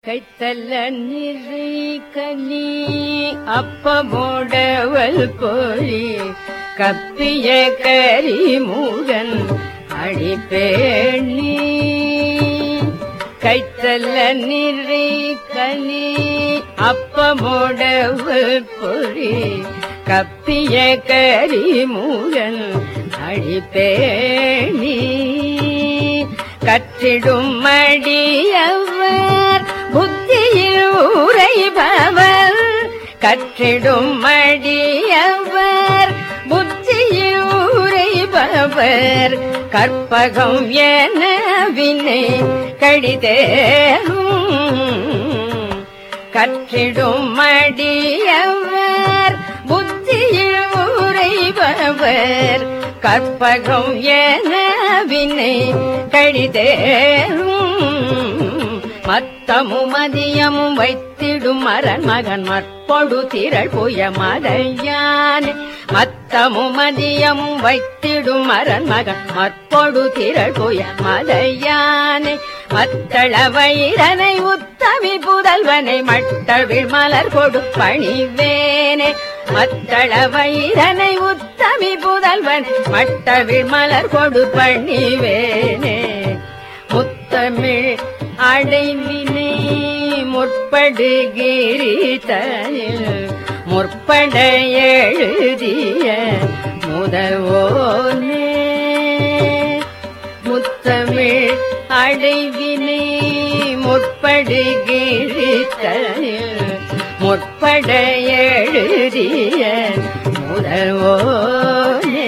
கைத்தல்ல நிறை கனி அப்பமோடவல் போலி கப்பிய கரிமுகன் அடிப்பேணி கைத்தல்ல நிறை கனி அப்பமோடவல் பொறி கப்பிய கரிமுகன் அடிப்பேணி கற்றிடும் மடியவர் புத்தியில் உரைபவர் கற்றிடும் மடியவர் புத்தியில் உரைபவர் கற்பகம் என வினை கடிதேரும் கற்றிடும் மடியவர் புத்தியில் உரைபவர் கற்பகம் என வினை கடிதேரும் மத்தமும் மதியமும் வைத்திடும் மரன் மகன் மற்பொடு திரள் புய மதையான் மத்தமும் மதியமும் வைத்திடும் மரன் மகன் மற்பொடு திரள் புய மதையான் மத்தள வைரனை உத்தமி புதல்வனை மட்டவிழ் மலர் கொடு பணிவேனே மத்தள வைரனை உத்தமி புதல்வன் மட்டவிழ் மலர் கொடு பணிவேனே முத்தமிழ் அடைவினை முற்படுகிறீதனில் முற்பட எழுதிய முதல்வோனே முத்தமிழ் அடைவினை முற்படுகிறீதனில் முற்பட எழுதிய முதல்வோனே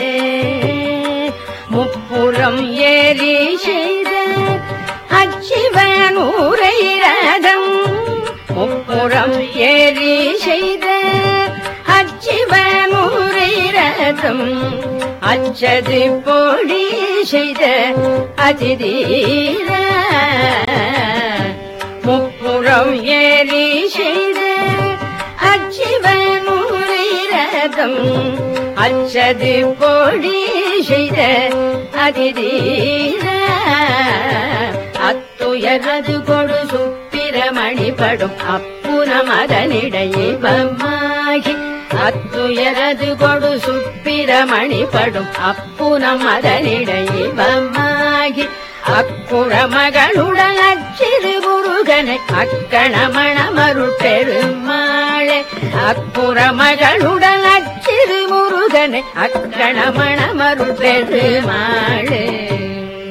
முப்புறம் ஏறி செய்த அச்சிவன் ஊரை ரதம் முப்புறம் ஏறி செய்த அச்சிவன் ஊரை ரதம் அச்சது பொடி செய்த அதிதீர முப்புறம் ஏறி செய்த அச்சிவன் ஊரை ரதம் அச்சது பொடி செய்த அதிதீர அத்துயரது கொடு சுப்பிரமணி படும் அப்புறம் அதனிடையே பம்மாகி அத்துயரது கொடு சுப்பிரமணி படும் அப்புறம் அதனிடையே பம்மாகி அக்குற மகளுடன் அச்சிறு முருகனை அக்கணமணமருள் பெருமாளே அக்குற மகளுடன் அச்சிறு முருகனை அக்கணமணமருள் பெருமாளே